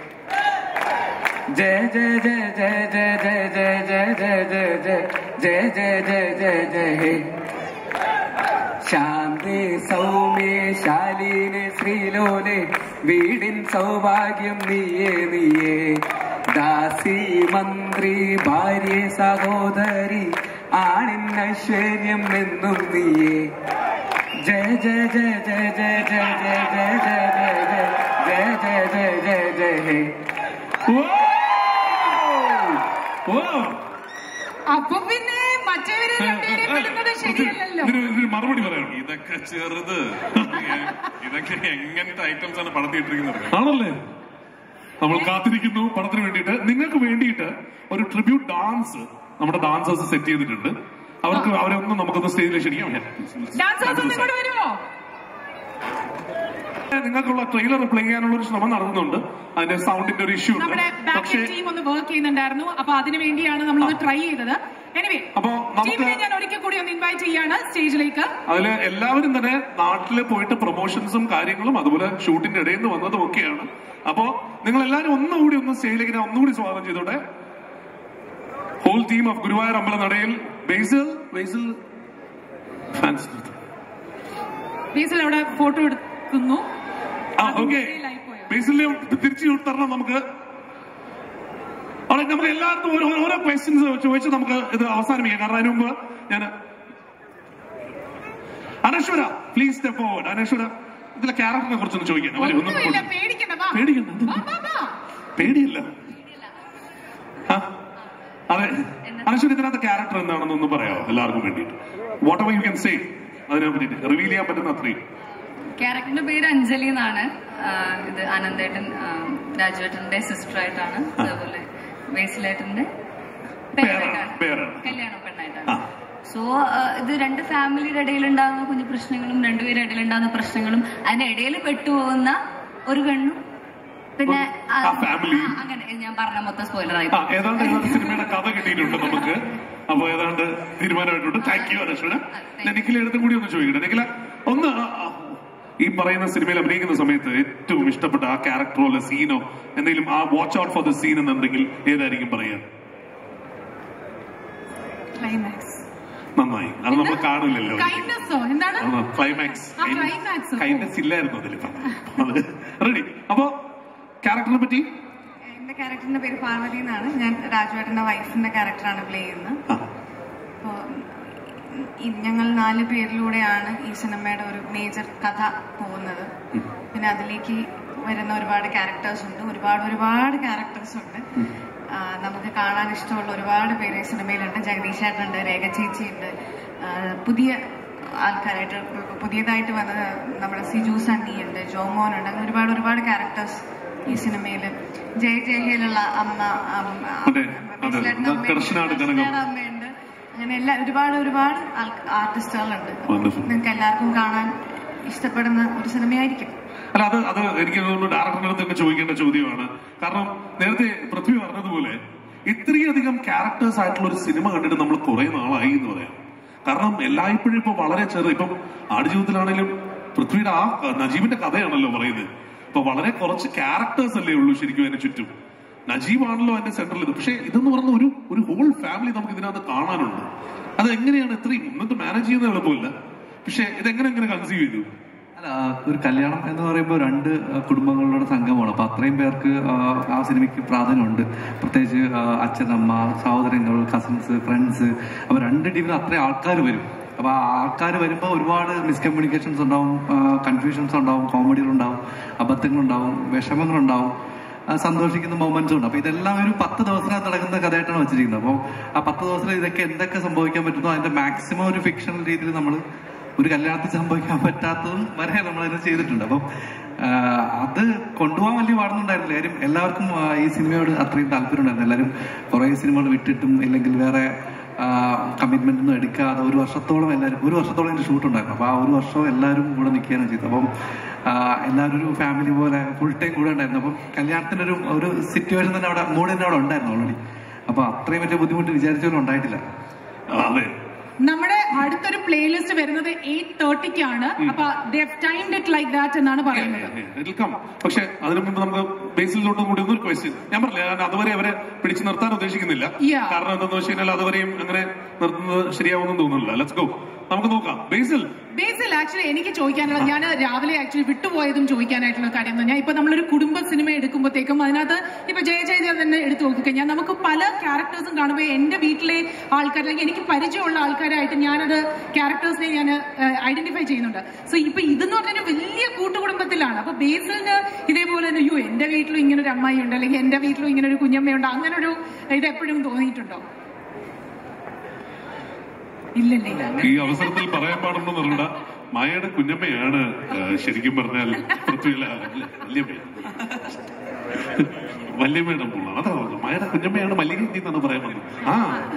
ജയ ജയ ജയ ജയ ജയ ജയ ജയ ജയ ജയ ജയ ജയ ജയ ജയ ജയ ജയ ജയ ഹേ ശാന്തി സൗമ്യ ശാലീനെ ശ്രീലോലെ വീടിൻ സൗഭാഗ്യം നീയേ നീയേ ദാസി മന്ത്രി ഭാര്യ സഹോദരി ആണിൻ ഐശ്വര്യം എന്നും നീയേ ജയ ജയ ജയ ജയ ജയ ജയ ജയ ജയ ജയ ജയ ജയ ജയ ജയ ജയ ജയ ഹേ അപ്പൊ പിന്നെ മറ്റവര് രണ്ടുപേരെ വിടുന്നത് ശരിയല്ലല്ലോ ഇതിന് ഇതിന് മറുപടി പറയണം ഇതൊക്കെ ചെറുത് ഇതൊക്കെ എങ്ങനത്തെ ഐറ്റംസ് ആണ് പടത്തിയിട്ടിരിക്കുന്നത് ആണല്ലേ നമ്മൾ കാത്തിരിക്കുന്നു പടത്തിന് വേണ്ടിയിട്ട് നിങ്ങൾക്ക് വേണ്ടിയിട്ട് ഒരു ട്രിബ്യൂട്ട് ഡാൻസ് നമ്മുടെ ഡാൻസേഴ്സ് സെറ്റ് ചെയ്തിട്ടുണ്ട് അവർക്ക് അവരെ ഒന്ന് നമുക്കൊന്ന് സ്റ്റേജിൽ ക്ഷണിക്കാം ഡാൻസേഴ്സ് ഒന്ന് ഇങ്ങോട്ട് വരുമോ നിങ്ങൾക്കുള്ള ട്രെയിലർ പ്ലേ ചെയ്യാനുള്ള ഒരു ശ്രമം നടത്തുന്നുണ്ട് അതിന്റെ സൗണ്ടിന്റെ ഒരു ഇഷ്യൂ ഉണ്ട് നമ്മുടെ പക്ഷേ ബാക്ക് ടീം ഒന്ന് വർക്ക് ചെയ്യുന്നുണ്ടായിരുന്നു അപ്പൊ അതിനു വേണ്ടിയാണ് നമ്മൾ ട്രൈ ചെയ്തത് എനിവേ അപ്പോ നമുക്ക് ടീമിനെ ഞാൻ ഒരിക്കൽ കൂടി ഒന്ന് ഇൻവൈറ്റ് ചെയ്യാണ് സ്റ്റേജിലേക്ക് അതില് എല്ലാവരും തന്നെ നാട്ടില് പോയിട്ട് പ്രൊമോഷൻസും കാര്യങ്ങളും അതുപോലെ ഷൂട്ടിന്റെ ഇടയിൽ നിന്ന് വന്നതും ഒക്കെയാണ് അപ്പോ നിങ്ങൾ എല്ലാവരും ഒന്നുകൂടി ഒന്ന് സ്റ്റേജിലേക്ക് ഞാൻ ഒന്നുകൂടി സ്വാഗതം ചെയ്തോട്ടെ ഹോൾ ടീം ഓഫ് ഗുരുവായൂർ അമ്പല നടയിൽ ബേസിൽ ബേസിൽ ഫാൻസ് ബേസിൽ അവിടെ ഫോട്ടോ എടുക്കുന്നു ആ ഓക്കെ ബേസിലെ തിരിച്ചു തരണം നമുക്ക് അവിടെ നമുക്ക് എല്ലാവർക്കും ഓരോ ഓരോ ക്വസ്റ്റ്യൻസ് ചോദിച്ച് നമുക്ക് ഇത് അവസാനിപ്പിക്കാം കാരണം അതിന് മുമ്പ് ഞാൻ Anaswara please step forward Anaswara ഇതിലെ ക്യാരക്ടറിനെ കുറിച്ചൊന്ന് ചോദിക്കണം വരൂ, ഒന്ന് ഒന്നുമില്ല കൊണ്ട്. പേടിക്കണ്ട വാ പേടിക്കണ്ട, അത് വാ, വാ, വാ. പേടിയില്ല ആ, അതെ അനശ്വര ഇതിനകത്ത് ക്യാരക്ടർ എന്താണെന്ന് ഒന്ന് പറയാമോ എല്ലാവർക്കും വേണ്ടിയിട്ട് whatever you can say അതിനെ പറ്റിയിട്ട് റിവീൽ ചെയ്യാൻ പറ്റുന്ന അത്രയും ക്യാരക്ടറിന്റെ പേര് അഞ്ജലി എന്നാണ് ആഹ് ഇത് അനന്തേട്ടൻ ആഹ് രാജുവേട്ടന്റെ സിസ്റ്റർ ആയിട്ടാണ് അതുപോലെ ബേസിലേട്ടന്റെ പേരായിട്ടാണ് പേരാണ് കല്യാണ പെണ്ണായിട്ടാണ് സോ ഇത് രണ്ട് ഫാമിലിയുടെ ഇടയിൽ ഉണ്ടാകുന്ന കുഞ്ഞു പ്രശ്നങ്ങളും രണ്ടുപേരുടെ ഇടയിൽ ഉണ്ടാകുന്ന പ്രശ്നങ്ങളും അതിന്റെ ഇടയിൽ പെട്ടുപോകുന്ന ഒരു പെണ്ണും പിന്നെ ആ- ആ family. ആ, അങ്ങനെ ഞാൻ പറഞ്ഞ മൊത്തം സ്പോയിലറായി ആ ഏതാണ്ട് ഏതാണ്ട് സിനിമയുടെ കഥ കിട്ടിയിട്ടുണ്ട് നമുക്ക് അപ്പൊ ഏതാണ്ട് തീരുമാനമായിട്ടുണ്ട് താങ്ക് യു അനശ്വര ഞാൻ നിഖില എടുത്തും കൂടി ഒന്ന് ചോദിക്കട്ടെ നിഖില ഒന്ന് ആ, ആ, ഈ പറയുന്ന സിനിമയിൽ അഭിനയിക്കുന്ന സമയത്ത് ഏറ്റവും ഇഷ്ടപ്പെട്ട ആ ക്യാരക്ടറോ അല്ലെ സീനോ എന്തെങ്കിലും ആ watch out for the scene എന്നുണ്ടെങ്കിൽ ഏതായിരിക്കും പറയാ ക്ലൈമാക്സ് നന്നായി അത് നമ്മൾ കാണില്ലല്ലോ കൈൻഡ്നസ്സോ എന്താണ് ക്ലൈമാക്സ് ആ ക്ലൈമാക്സ് കൈൻഡസ് ഇല്ലായിരുന്നു അതിൽ അത് റെഡി അപ്പോ ക്യാരക്ടറിനെ പറ്റി എന്റെ ക്യാരക്ടറിന്റെ പേര് പാർവതി എന്നാണ് ഞാൻ രാജുവേട്ടന്റെ വൈഫിന്റെ ക്യാരക്ടറാണ് പ്ലേ ചെയ്യുന്നത് അപ്പോ ഈ ഞങ്ങൾ നാല് പേരിലൂടെയാണ് ഈ സിനിമയുടെ ഒരു മേജർ കഥ പോകുന്നത് പിന്നെ അതിലേക്ക് വരുന്ന ഒരുപാട് ക്യാരക്ടേഴ്സ് ഉണ്ട് ഒരുപാട് ഒരുപാട് ക്യാരക്ടേഴ്സ് ഉണ്ട് ആ, നമുക്ക് കാണാൻ ഇഷ്ടമുള്ള ഒരുപാട് പേര് ഈ സിനിമയിലുണ്ട് ജഗദീഷ് ചേട്ടനുണ്ട് രേഖ ചേച്ചിയുണ്ട് ആ, പുതിയ ആൾക്കാരായിട്ട് പുതിയതായിട്ട് വന്ന നമ്മുടെ സിജു സണ്ണി ഉണ്ട് ജോമോൻ ഉണ്ട് അങ്ങനെ ഒരുപാട് ഒരുപാട് ക്യാരക്ടേഴ്സ് ഈ സിനിമയിൽ ജയ ജയഹയിലുള്ള അമ്മ അമ്മ അതെ അതെ ബിസ്ലേട്ടൻ്റെ അമ്മയുണ്ട്, കൃഷ്ണനാട് കനകം കൃഷ്ണയുടെ അമ്മയുണ്ട് അങ്ങനെ എല്ലാ ഒരുപാട് ഒരുപാട് ആർട്ടിസ്റ്റുകളുണ്ട് Wonderful. നിങ്ങൾക്ക് എല്ലാവർക്കും കാണാൻ ഇഷ്ടപ്പെടുന്ന ഒരു സിനിമയായിരിക്കും അല്ല അത് അത് എനിക്ക് തോന്നുന്നു ഡയറക്ടറിന്റെ അടുത്ത് തന്നെ ചോദിക്കേണ്ട ചോദ്യമാണ് കാരണം നേരത്തെ പൃഥ്വി പറഞ്ഞതുപോലെ ഇത്രയധികം ക്യാരക്ടേഴ്സ് ആയിട്ടുള്ള ഒരു സിനിമ കണ്ടിട്ട് നമ്മൾ കുറെ നാളായി എന്ന് പറയാം കാരണം എല്ലായ്പ്പോഴും ഇപ്പൊ വളരെ ചെറു ഇപ്പം ആടുജീവിതത്തിലാണെങ്കിലും പൃഥ്വിയുടെ ആ നജീബിന്റെ കഥയാണല്ലോ പറയുന്നത് ഇപ്പൊ വളരെ കുറച്ച് ക്യാരക്ടേഴ്സ് അല്ലേ ഉള്ളൂ ശരിക്കും അതിന് ചുറ്റും നജീബാണല്ലോ അതിന്റെ സെന്ററിൽ ഇത് പക്ഷേ ഇതെന്ന് പറഞ്ഞ ഒരു ഒരു ഹോൾ ഫാമിലി നമുക്ക് ഇതിനകത്ത് കാണാനുണ്ട് അത് എങ്ങനെയാണ് ഇത്രയും എന്നിട്ട് മാനേജ് ചെയ്യുന്ന എളുപ്പമില്ല പക്ഷെ ഇതെങ്ങനെ എങ്ങനെ കൺസീവ് ചെയ്തു അല്ല ഒരു കല്യാണം എന്ന് പറയുമ്പോൾ രണ്ട് ആ, കുടുംബങ്ങളുടെ സംഗമമാണ് അപ്പൊ അത്രയും പേർക്ക് ആ, ആ സിനിമയ്ക്ക് പ്രാധാന്യമുണ്ട് പ്രത്യേകിച്ച് ആ, അച്ഛൻ അമ്മ സഹോദരങ്ങൾ കസിൻസ് ഫ്രണ്ട്സ് അപ്പൊ രണ്ട് ടീമിൽ അത്രയും ആൾക്കാർ വരും അപ്പൊ ആ ആൾക്കാർ വരുമ്പോൾ ഒരുപാട് മിസ്കമ്മ്യൂണിക്കേഷൻസ് ഉണ്ടാവും കൺഫ്യൂഷൻസ് ഉണ്ടാവും കോമഡികൾ ഉണ്ടാവും അബദ്ധങ്ങളുണ്ടാവും വിഷമങ്ങളുണ്ടാവും ആ, സന്തോഷിക്കുന്ന മൊമെന്റ്സ് ഉണ്ട് അപ്പൊ ഇതെല്ലാം ഒരു പത്ത് ദിവസത്തിനകത്ത് നടക്കുന്ന കഥയായിട്ടാണ് വെച്ചിരിക്കുന്നത് അപ്പോൾ ആ പത്ത് ദിവസത്തിൽ ഇതൊക്കെ എന്തൊക്കെ സംഭവിക്കാൻ പറ്റുന്നോ അതിന്റെ മാക്സിമം ഒരു ഫിക്ഷണൽ രീതിയിൽ നമ്മൾ ഒരു കല്യാണത്തിൽ സംഭവിക്കാൻ പറ്റാത്തതും വരെ നമ്മൾ അതിന് ചെയ്തിട്ടുണ്ട് അപ്പം ആ, അത് കൊണ്ടുപോകാൻ വലിയ പാടുന്നുണ്ടായിരുന്നില്ല കാര്യം എല്ലാവർക്കും ആ, ഈ സിനിമയോട് അത്രയും താല്പര്യം ഉണ്ടായിരുന്നു എല്ലാവരും കുറേ സിനിമകൾ വിട്ടിട്ടും ഇല്ലെങ്കിൽ വേറെ കമ്മിറ്റ്മെന്റ് ഒന്നും എടുക്കാതെ ഒരു വർഷത്തോളം എല്ലാവരും ഒരു വർഷത്തോളം എൻ്റെ ഷൂട്ട് ഉണ്ടായിരുന്നു അപ്പോൾ ആ ഒരു വർഷം എല്ലാവരും കൂടെ നിൽക്കുകയാണ് ചെയ്തത് അപ്പം ആ, എല്ലാവരും ഒരു ഫാമിലി പോലെ ഫുൾ ടൈം കൂടെ ഉണ്ടായിരുന്നു അപ്പം കല്യാണത്തിന്റെ ഒരു ഒരു സിറ്റുവേഷൻ തന്നെ അവിടെ മൂഡ് തന്നെ അവിടെ ഉണ്ടായിരുന്നു ഓൾറെഡി അപ്പൊ അത്രയും വലിയ ബുദ്ധിമുട്ട് വിചാരിച്ചോലും ഉണ്ടായിട്ടില്ല അതെ നമ്മുടെ അടുത്തൊരു പ്ലേലിസ്റ്റ് വരുന്നത് എയ്റ്റ് തേർട്ടിക്കാണ് അപ്പൊ ടൈംഡ് ഇറ്റ് ലൈക്ക് ദാറ്റ് എന്നാണ് പറയുന്നത് It'll come. പക്ഷെ അതിനു മുമ്പ് നമുക്ക് ബേസിലോട്ടും കൂടി ഒന്നൊരു ക്വസ്റ്റ്യൻ ഞാൻ പറഞ്ഞില്ല ഞാൻ അതുവരെ അവരെ പിടിച്ചു നിർത്താൻ ഉദ്ദേശിക്കുന്നില്ല Yeah. കാരണം എന്താണെന്ന് വെച്ച് കഴിഞ്ഞാൽ അതുവരെയും അങ്ങനെ നിർത്തുന്നത് ശരിയാവുമെന്ന് തോന്നുന്നില്ല ലെറ്റ്സ് ഗോ നമുക്ക് നോക്കാം ബേസിൽ ബേസിൽ ആക്ച്വലി എനിക്ക് ചോദിക്കാനുള്ള ഞാൻ രാവിലെ ആക്ച്വലി വിട്ടുപോയതും ചോദിക്കാനായിട്ടുള്ള കാര്യം എന്ന് പറഞ്ഞാൽ ഇപ്പൊ നമ്മളൊരു കുടുംബ സിനിമ എടുക്കുമ്പോഴത്തേക്കും അതിനകത്ത് ഇപ്പൊ ജയ ജയ തന്നെ എടുത്തു നോക്കിക്കഴിഞ്ഞാൽ നമുക്ക് പല ക്യാരക്ടേഴ്സും കാണുമ്പോൾ എന്റെ വീട്ടിലെ ആൾക്കാർ അല്ലെങ്കിൽ എനിക്ക് പരിചയമുള്ള ആൾക്കാരായിട്ട് ഞാനത് ക്യാരക്ടേഴ്സിനെ ഞാൻ ഐഡന്റിഫൈ ചെയ്യുന്നുണ്ട് സോ ഇപ്പൊ ഇതെന്ന് പറഞ്ഞാൽ വലിയ കൂട്ടുകുടുംബത്തിലാണ് അപ്പൊ ബേസിലിന് ഇതേപോലെ തന്നെ അയ്യോ എന്റെ വീട്ടിലും ഇങ്ങനെ ഒരു അമ്മായി ഉണ്ട് അല്ലെങ്കിൽ എന്റെ വീട്ടിലും ഇങ്ങനെ ഒരു കുഞ്ഞമ്മയുണ്ട് അങ്ങനെ ഒരു ഇത് എപ്പോഴും തോന്നിയിട്ടുണ്ടോ ഇല്ലല്ലേ ഈ അവസരത്തിൽ പറയാൻ പാടുണ്ടെന്ന് പറഞ്ഞ മായയുടെ കുഞ്ഞമ്മയാണ് ആ, ശരിക്കും പറഞ്ഞാൽ പൃഥ്വിയിലെ വല്യമ്മ വല്യമ്മയുടെ മോളാണ് അതാ പറഞ്ഞത് മായയുടെ കുഞ്ഞമ്മയാണ് മല്ലികി എന്നാണ് പറയാൻ വന്നത് ആ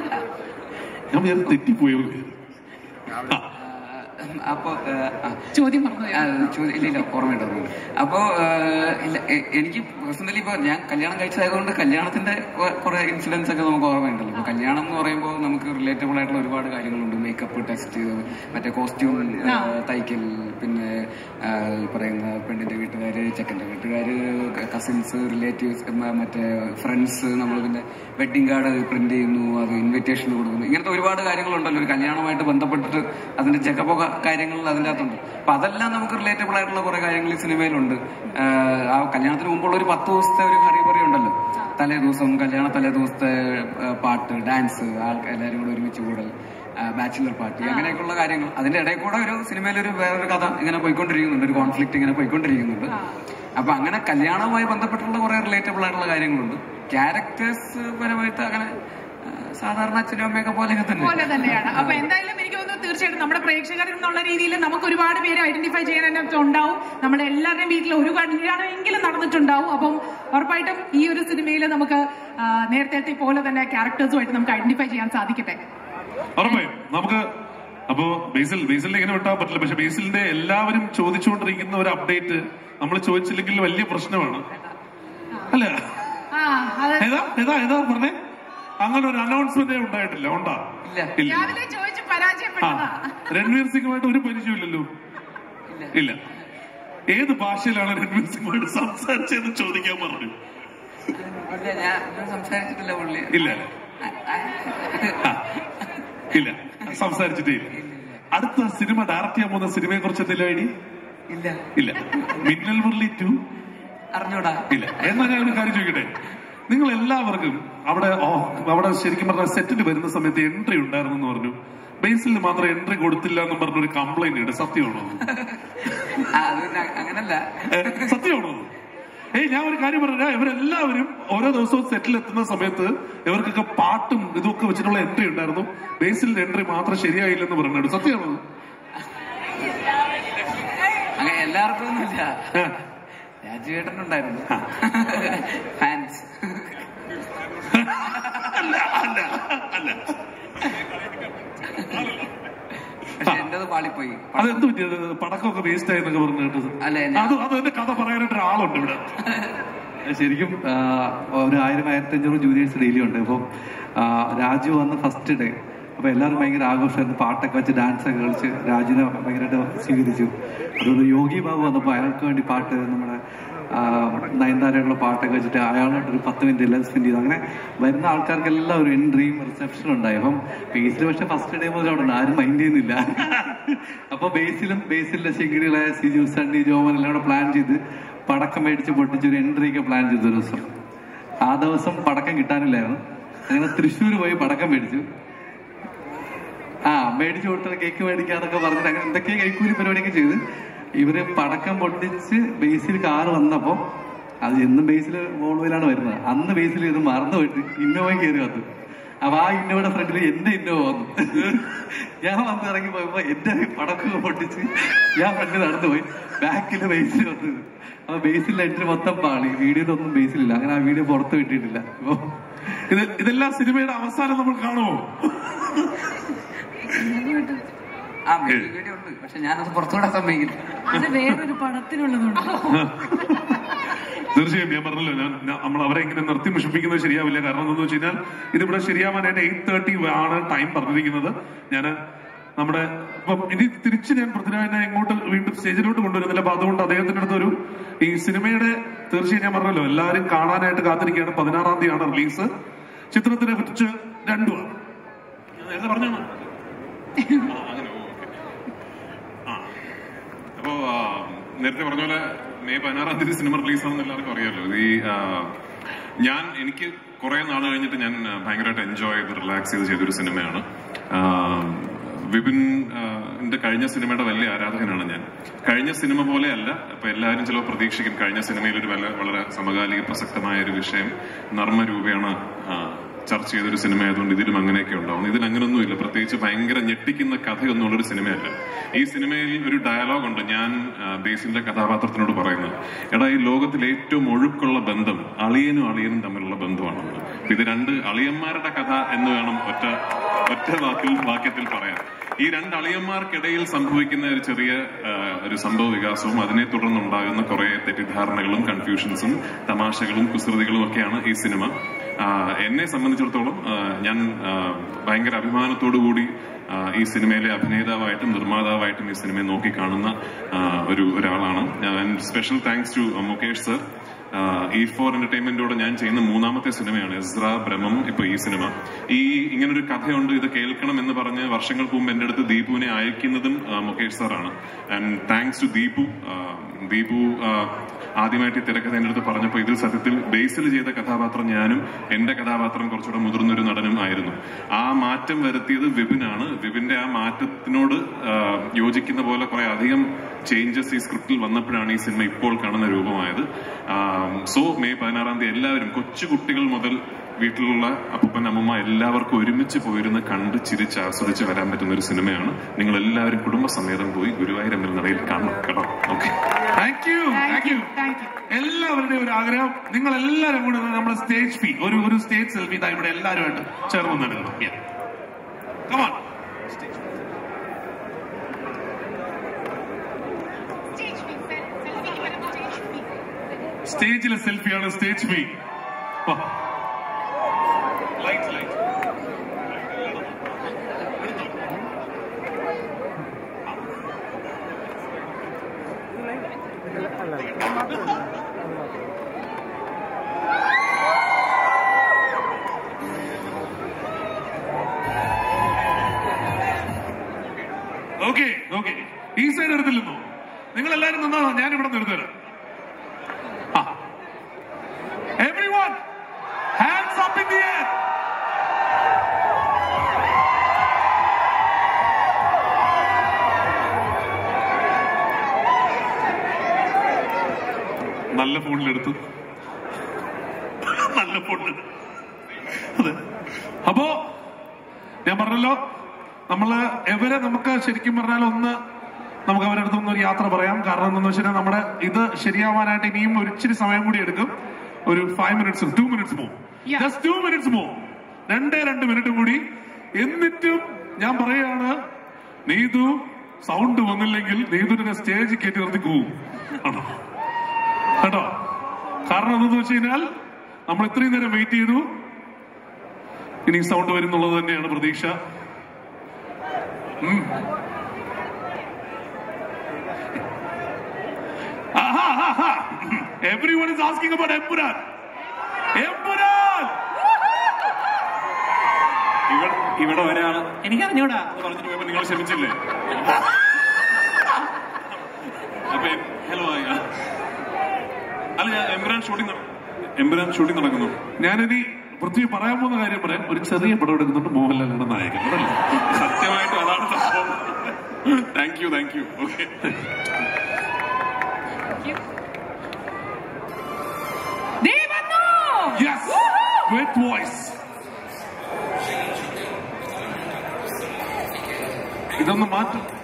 ഞാൻ വേറെ തെറ്റിപ്പോയോ ആ, അപ്പൊ ആ, ആ. ചോദ്യം മറന്നുപോയോ? ആ, ചോദ്യം- ഇല്ല ഇല്ല ഓർമ്മയുണ്ട് ഓർമ്മയുണ്ട് അപ്പോ ആ, ഇല്ല, എ- എനിക്ക് പേഴ്സണലി ഇപ്പൊ ഞാൻ കല്യാണം കഴിച്ചതായതുകൊണ്ട് കല്യാണത്തിന്റെ കൊ- കുറെ ഇൻസിഡൻസ് ഒക്കെ നമുക്ക് ഓർമ്മയുണ്ടല്ലോ ഇപ്പൊ കല്യാണം എന്ന് പറയുമ്പോൾ നമുക്ക് റിലേറ്റബിൾ ആയിട്ടുള്ള ഒരുപാട് കാര്യങ്ങളുണ്ട് മേക്കപ്പ് ടെസ്റ്റ് മറ്റേ കോസ്റ്റ്യൂം തയ്ക്കൽ പിന്നെ ആ, ഈ പറയുന്ന പെണ്ണിന്റെ വീട്ടുകാര് ചെക്കന്റെ വീട്ടുകാര് കസിൻസ് റിലേറ്റീവ്സ് മറ്റേ ഫ്രണ്ട്സ് നമ്മൾ പിന്നെ വെഡിങ് കാർഡ് പ്രിന്റ് ചെയ്യുന്നു അത് ഇൻവിറ്റേഷൻ കൊടുക്കുന്നു ഇങ്ങനത്തെ ഒരുപാട് കാര്യങ്ങളുണ്ടല്ലോ ഒരു കല്യാണമായിട്ട് ബന്ധപ്പെട്ടിട്ട് അതിന്റെ ജഗപൊക കാര്യങ്ങൾ അതിന്റെ അകത്തുണ്ട് അപ്പൊ അതെല്ലാം നമുക്ക് റിലേറ്റബിൾ ആയിട്ടുള്ള കുറെ കാര്യങ്ങൾ ഈ സിനിമയിലുണ്ട് ആഹ് ആ കല്യാണത്തിന് മുമ്പുള്ള ഒരു പത്ത് ദിവസത്തെ ഒരു ഹറിബറി ഉണ്ടല്ലോ തലേ ദിവസം കല്യാണ തലേ ദിവസത്തെ ആഹ് പാട്ട് ഡാൻസ് ആൾക്കാർ എല്ലാവരും കൂടെ ഒരുമിച്ച് കൂടൽ ബാച്ചിലർ പാർട്ടി അങ്ങനെയൊക്കെയുള്ള കാര്യങ്ങൾ അതിന്റെ ഇടയിൽ കൂടെ ഒരു സിനിമയിലൊരു വേറൊരു കഥ ഇങ്ങനെ പോയിക്കൊണ്ടിരിക്കുന്നുണ്ട് ഒരു കോൺഫ്ലിക്ട് ഇങ്ങനെ പോയിക്കൊണ്ടിരിക്കുന്നുണ്ട് അപ്പൊ അങ്ങനെ കല്യാണവുമായി ബന്ധപ്പെട്ടുള്ള കുറെ റിലേറ്റബിൾ ആയിട്ടുള്ള കാര്യങ്ങളുണ്ട് ക്യാരക്ടേഴ്സ് പരമായിട്ട് അങ്ങനെ ആ, സാധാരണ അച്ഛനും അമ്മയൊക്കെ പോലെയൊക്കെ തന്നെ പോലെ തന്നെയാണ് അപ്പൊ എന്തായാലും എനിക്ക് തോന്നുന്നു തീർച്ചയായിട്ടും നമ്മുടെ പ്രേക്ഷകർ എന്നുള്ള രീതിയിൽ നമുക്ക് ഒരുപാട് പേര് ഐഡന്റിഫൈ ചെയ്യാൻ അതിനകത്ത് ഉണ്ടാവും നമ്മുടെ എല്ലാവരുടെയും വീട്ടിൽ ഒരു കല്യാണമെങ്കിലും നടന്നിട്ടുണ്ടാവും അപ്പം ഉറപ്പായിട്ടും ഈ ഒരു സിനിമയിൽ നമുക്ക് ആ, നേരത്തെ പോലെ തന്നെ ക്യാരക്ടേഴ്സുമായിട്ട് നമുക്ക് ഐഡന്റിഫൈ ചെയ്യാൻ സാധിക്കട്ടെ ഉറപ്പായും നമുക്ക് അപ്പോ ബേസിൽ ബേസിലിനെ ഇങ്ങനെ വിട്ടാൻ പറ്റില്ല പക്ഷെ ബേസിലിന്റെ എല്ലാവരും ചോദിച്ചുകൊണ്ടിരിക്കുന്ന ഒരു അപ്ഡേറ്റ് നമ്മൾ ചോദിച്ചില്ലെങ്കിൽ വലിയ പ്രശ്നമാണ് അല്ല ആ അത് ഏതാ ഏതാ ഏതാ പറഞ്ഞേ അങ്ങനെ ഒരു അനൗൺസ്മെന്റ് ഉണ്ടായിട്ടില്ല ഉണ്ടാ ഇല്ല ഇല്ല രാവിലെ ചോദിച്ച് ആ പരാജയപ്പെട്ടതാ രൺവീർ സിംഗുമായിട്ട് ഒരു പരിചയമില്ലല്ലോ ഇല്ല ഏത് ഭാഷയിലാണ് രൺവീർ സിംഗുമായിട്ട് സംസാരിച്ചതെന്ന് ചോദിക്കാൻ പറഞ്ഞു ഇല്ല ഞാൻ ഞാൻ സംസാരിച്ചിട്ടില്ല പുള്ളി ഇല്ല ആ, ഇല്ല സംസാരിച്ചിട്ടേ ഇല്ല അടുത്ത സിനിമ ഡയറക്ട് ചെയ്യാൻ പോകുന്ന സിനിമയെ കുറിച്ച് എന്തെങ്കിലും ഐഡിയ ഇല്ല ഇല്ല മിന്നൽ മുരളി ടു അറിഞ്ഞൂടാ ഇല്ല എന്നാ ഞാൻ ഒരു കാര്യം ചോദിക്കട്ടെ നിങ്ങൾ എല്ലാവർക്കും അവിടെ ഓ, അവിടെ ശരിക്കും പറഞ്ഞാൽ സെറ്റിൽ വരുന്ന സമയത്ത് എൻട്രി ഉണ്ടായിരുന്നു എന്ന് പറഞ്ഞു ബേസിൽ മാത്രം എൻട്രി കൊടുത്തില്ല എന്ന് പറഞ്ഞൊരു കംപ്ലൈന്റ് ഉണ്ട് സത്യമാണോ അത്? ആ, അത് പിന്നെ അങ്ങനല്ല ഏ, സത്യമാണോ അത്? ഏയ് ഞാൻ ഒരു കാര്യം പറഞ്ഞ ഇവരെല്ലാവരും ഓരോ ദിവസവും സെറ്റിൽ എത്തുന്ന സമയത്ത് ഇവർക്കൊക്കെ പാട്ടും ഇതൊക്കെ വെച്ചിട്ടുള്ള എൻട്രി ഉണ്ടായിരുന്നു ബേസിലിന്റെ എൻട്രി മാത്രം ശരിയായില്ലെന്ന് പറഞ്ഞിട്ടുണ്ട് സത്യമാണോ അത്? അങ്ങനെ എല്ലാവർക്കും ഒന്നുമില്ല ഏ, രാജുവേട്ടനുണ്ടായിരുന്നു ഫാൻസ് അല്ല അല്ല അല്ല പക്ഷെ എന്റേത് പാളിപ്പോയി അതെന്ത് പറ്റിയത് പടക്കമൊക്കെ വേസ്റ്റ് ആയെന്നൊക്കെ പറഞ്ഞു കേട്ടത് അല്ല, ഞാൻ- അത് അതിന്റെ കഥ പറയാനായിട്ട് ഒരാളുണ്ട് ഇവിടെ ശരിക്കും ആ, ഒരു ആയിരം ആയിരത്തി അഞ്ഞൂറ് ജൂനിയേഴ്സ് ഡെയിലി ഉണ്ട് അപ്പം ആ, രാജു വന്ന് ഫസ്റ്റ് ഡേ അപ്പൊ എല്ലാവരും ഭയങ്കര ആഘോഷമായിരുന്നു പാട്ടൊക്കെ വെച്ച് ഡാൻസ് ഒക്കെ കളിച്ച് രാജുവിനെ ഭയങ്കരമായിട്ട് സ്വീകരിച്ചു അതുകൊണ്ട് യോഗി ബാബു വന്നപ്പോൾ അയാൾക്ക് വേണ്ടി പാട്ട് നമ്മുടെ ആ, നയൻതാരയുള്ള പാട്ടൊക്കെ വെച്ചിട്ട് അയാളായിട്ട് ഒരു പത്ത് മിനിറ്റ് എല്ലാം സ്പെൻഡ് ചെയ്തു അങ്ങനെ വരുന്ന ആൾക്കാർക്കെല്ലാം ഒരു എൻട്രിയും റിസപ്ഷൻ ഉണ്ടായി അപ്പം ബേസിൽ പക്ഷെ ഫസ്റ്റ് ഡേ മുതൽ അവിടെ ഉണ്ട് ആരും മൈൻഡ് ചെയ്യുന്നില്ല അപ്പൊ ബേസിലും ബേസിലെ ശിങ്കിടികളായ സിജു സണ്ണി ജോമൻ എല്ലാം കൂടെ പ്ലാൻ ചെയ്ത് പടക്കം മേടിച്ച് പൊട്ടിച്ച് ഒരു എൻട്രി ഒക്കെ പ്ലാൻ ചെയ്തു ഒരു ദിവസം ആ ദിവസം പടക്കം കിട്ടാനില്ലായിരുന്നു അങ്ങനെ തൃശ്ശൂർ പോയി പടക്കം മേടിച്ചു ആ മേടിച്ചു കൊടുത്തത് കേക്ക് മേടിക്കാന്നൊക്കെ പറഞ്ഞിട്ട് അങ്ങനെ എന്തൊക്കെ കൈക്കൂലി പരിപാടിയൊക്കെ ചെയ്ത് ഇവര് പടക്കം പൊട്ടിച്ച് ബേസിൽ കാറ് വന്നപ്പോ അത് എന്നും ബേസിൽ വോൾവോയിലാണ് വരുന്നത് അന്ന് ബേസിൽ ഇത് മറന്നു പോയിട്ട് ഇന്നോവയും കയറി വന്നു അപ്പൊ ആ ഇന്നോയുടെ ഫ്രണ്ടിൽ എന്റെ ഇന്നോവ വന്നു ഞാൻ വന്ന് ഇറങ്ങി പോയപ്പോ എന്റെ പടക്കം പൊട്ടിച്ച് ഞാൻ ഫ്രണ്ടിൽ നടന്നു പോയി ബാക്കിൽ ബേസിൽ വന്നത് അപ്പൊ ബേസിൽ എൻട്രി മൊത്തം പാളി വീഡിയോയിലൊന്നും ബേസിലില്ല അങ്ങനെ ആ വീഡിയോ പുറത്ത് വിട്ടിട്ടില്ല ഇപ്പൊ ഇത് ഇതെല്ലാം സിനിമയുടെ അവസാനം നമ്മൾ കാണുമോ ആ വീഡിയോ വീഡിയോ ഉണ്ട് പക്ഷെ ഞാനത് പുറത്തുവിടാൻ സമ്മതിക്കില്ല അത് വേറൊരു പടത്തിലുള്ളതുണ്ട് തീർച്ചയായും ഞാൻ പറഞ്ഞല്ലോ ഞാൻ ഞാൻ- നമ്മൾ അവരെ ഇങ്ങനെ നിർത്തി മുഷിപ്പിക്കുന്നത് ശരിയാവില്ല കാരണം എന്താണെന്ന് വെച്ച് കഴിഞ്ഞാൽ ഇതിവിടെ ശരിയാവാനായിട്ട് എയ്റ്റ് തേർട്ടി ആണ് ടൈം പറഞ്ഞിരിക്കുന്നത് ഞാൻ നമ്മുടെ ഇപ്പം ഇനി തിരിച്ച് ഞാൻ പൃഥ്വിരാജിനെ ഇങ്ങോട്ട് വീണ്ടും സ്റ്റേജിലോട്ട് കൊണ്ടുവരുന്നില്ല അപ്പൊ അതുകൊണ്ട് അദ്ദേഹത്തിന്റെ അടുത്തൊരു ഈ സിനിമയുടെ തീർച്ചയായും ഞാൻ പറഞ്ഞല്ലോ എല്ലാവരും കാണാനായിട്ട് കാത്തിരിക്കുകയാണ് പതിനാറാം തീയതിയാണ് റിലീസ് ചിത്രത്തിനെ കുറിച്ച് രണ്ടുമാണ് നേരത്തെ പറഞ്ഞാണ് അപ്പോ ആ, നേരത്തെ പറഞ്ഞ പോലെ മെയ് പതിനാറാം തീയതി സിനിമ റിലീസാണെന്ന് എല്ലാവർക്കും അറിയാലോ ഇത് ഈ ആ, ഞാൻ എനിക്ക് കുറെ നാൾ കഴിഞ്ഞിട്ട് ഞാൻ ആ, ഭയങ്കരമായിട്ട് എൻജോയ് ചെയ്ത് റിലാക്സ് ചെയ്ത് ചെയ്തൊരു സിനിമയാണ് ആ, വിപിൻ ആ, ന്റെ കഴിഞ്ഞ സിനിമയുടെ വലിയ ആരാധകനാണ് ഞാൻ കഴിഞ്ഞ സിനിമ പോലെയല്ല അപ്പൊ എല്ലാവരും ചിലപ്പോൾ പ്രതീക്ഷിക്കും കഴിഞ്ഞ സിനിമയിൽ ഒരു വളരെ വളരെ സമകാലിക പ്രസക്തമായ ഒരു വിഷയം നർമ്മരൂപയാണ് ആ, ചർച്ച ചെയ്തൊരു സിനിമ ആയതുകൊണ്ട് ഇതിലും അങ്ങനെയൊക്കെ ഉണ്ടാവും ഇതിൽ അങ്ങനൊന്നുമില്ല പ്രത്യേകിച്ച് ഭയങ്കര ഞെട്ടിക്കുന്ന കഥയൊന്നുമുള്ളൊരു സിനിമയല്ല ഈ സിനിമയിൽ ഒരു ഡയലോഗ് ഉണ്ട് ഞാൻ ആ, ബേസിന്റെ കഥാപാത്രത്തിനോട് പറയുന്നത് എടാ ഈ ലോകത്തിൽ ഏറ്റവും ഒഴുക്കുള്ള ബന്ധം അളിയനും അളിയനും തമ്മിലുള്ള ബന്ധമാണെന്ന് അപ്പൊ ഇത് രണ്ട് അളിയന്മാരുടെ കഥ എന്ന് വേണം ഒറ്റ ഒറ്റ വാക്കിൽ വാക്യത്തിൽ പറയാൻ ഈ രണ്ട് അളിയന്മാർക്കിടയിൽ സംഭവിക്കുന്ന ഒരു ചെറിയ ആ, ഒരു സംഭവ വികാസവും അതിനെ തുടർന്നുണ്ടാകുന്ന കുറെ തെറ്റിദ്ധാരണകളും കൺഫ്യൂഷൻസും തമാശകളും കുസൃതികളും ഒക്കെയാണ് ഈ സിനിമ ആ, എന്നെ സംബന്ധിച്ചിടത്തോളം ആ, ഞാൻ ആ, ഭയങ്കര അഭിമാനത്തോടു കൂടി ആ, ഈ സിനിമയിലെ അഭിനേതാവായിട്ടും നിർമ്മാതാവായിട്ടും ഈ സിനിമയെ നോക്കി കാണുന്ന ആ, ഒരു ഒരാളാണ് special thanks to Mukesh sir E four എന്റർടൈൻമെന്റോടെ ഞാൻ ചെയ്യുന്ന മൂന്നാമത്തെ സിനിമയാണ് എസ്ര ബ്രഹ്മം ഇപ്പൊ ഈ സിനിമ ഈ ഇങ്ങനൊരു കഥയുണ്ട് ഇത് കേൾക്കണം എന്ന് പറഞ്ഞ് വർഷങ്ങൾക്ക് മുമ്പ് എന്റെ അടുത്ത് ദീപുവിനെ അയക്കുന്നതും ആ, മുകേഷ് സാറാണ് ആൻഡ് താങ്ക്സ് ടു ദീപു ആ, ദീപു ആ, ആദ്യമായിട്ട് ഈ തിരക്കഥ എന്റെ അടുത്ത് പറഞ്ഞപ്പോൾ ഇതിൽ സത്യത്തിൽ ബേസിൽ ചെയ്ത കഥാപാത്രം ഞാനും എന്റെ കഥാപാത്രം കുറച്ചുകൂടെ മുതിർന്നൊരു നടനും ആയിരുന്നു ആ മാറ്റം വരുത്തിയത് വിപിനാണ് വിപിന്റെ ആ മാറ്റത്തിനോട് ആ, യോജിക്കുന്ന പോലെ കുറെ അധികം ചേഞ്ചസ് ഈ സ്ക്രിപ്റ്റിൽ വന്നപ്പോഴാണ് ഈ സിനിമ ഇപ്പോൾ കാണുന്ന രൂപമായത് സോ മെയ് പതിനാറാം തീയതി എല്ലാവരും കൊച്ചു കുട്ടികൾ മുതൽ വീട്ടിലുള്ള അപ്പൂപ്പൻ അമ്മമ്മ എല്ലാവർക്കും ഒരുമിച്ച് പോയിരുന്ന് കണ്ട് ചിരിച്ച് ആസ്വദിച്ച് വരാൻ പറ്റുന്ന ഒരു സിനിമയാണ് നിങ്ങൾ എല്ലാവരും കുടുംബസമേതം പോയി ഗുരുവായൂരമ്പൽ നടയിൽ കാണണം കേട്ടോ okay thank you thank you എല്ലാവരുടെയും ഒരു ആഗ്രഹം നിങ്ങൾ എല്ലാവരും കൂടെ നമ്മുടെ സ്റ്റേജ് ഫീ ഒരു ഒരു സ്റ്റേജ് സെൽഫി ഇതാ ഇവിടെ എല്ലാവരുമായിട്ട് ചേർന്ന് നടക്കണം കമാൺ സ്റ്റേജിലെ സെൽഫിയാണ് സ്റ്റേജ് ഫീ ലൈറ്റ് ലൈറ്റ് ഓക്കെ ഓക്കെ ഈ സൈഡ് എടുത്തില്ലെന്നോ നിങ്ങൾ എല്ലാവരും നിന്നാ ഞാൻ ഇവിടെ നിർത്തരാം ആ everyone hands up in the air നല്ല ഫോണിലെടുത്തു നല്ല ഫോണിൽ അതെ അപ്പോ ഞാൻ പറഞ്ഞല്ലോ നമ്മള് എവരെ നമുക്ക് ശരിക്കും പറഞ്ഞാൽ ഒന്ന് നമുക്ക് അവരുടെ അടുത്ത് ഒന്ന് ഒരു യാത്ര പറയാം കാരണം എന്താണെന്ന് വെച്ചാൽ നമ്മുടെ ഇത് ശരിയാവാനായിട്ട് ഇനിയും ഒരു ഇച്ചിരി സമയം കൂടി എടുക്കും ഒരു five minutes two minutes more just two minutes more രണ്ടേ രണ്ട് മിനിറ്റ് കൂടി എന്നിട്ടും ഞാൻ പറയാണ് നീതു സൗണ്ട് വന്നില്ലെങ്കിൽ നീതുവിനെ സ്റ്റേജ് കയറ്റി നിർത്തി പോവും ആണോ കേട്ടോ കാരണം എന്താന്ന് വെച്ച് കഴിഞ്ഞാൽ നമ്മൾ ഇത്രയും നേരം വെയിറ്റ് ചെയ്തു ഇനി സൗണ്ട് വരുന്നുള്ളത് തന്നെയാണ് പ്രതീക്ഷ everyone is asking about Empuraan Empuraan ഇവിടെ ഇവിടെ ഒരാള് എനിക്ക് അറിഞ്ഞൂടാ എന്ന് പറഞ്ഞിട്ട് പോയപ്പോ നിങ്ങൾ ക്ഷമിച്ചില്ലേ അപ്പൊ ഹലോ അല്ല ഞാൻ എംപുരാൻ ഷൂട്ടിംഗ് എംപുരാൻ ഷൂട്ടിംഗ് നടക്കുന്നു ഞാനിനി പൃഥ്വി പറയാൻ പോകുന്ന കാര്യം പറയാം ഒരു ചെറിയ പടം എടുക്കുന്നുണ്ട് മോഹൻലാലാണ് നായകൻ അതല്ലേ സത്യമായിട്ടും അതാണ് സംഭവം thank you thank you okay ദേ വന്നു യെസ് വിത്ത് വോയിസ് ഇതൊന്ന് മാറ്റും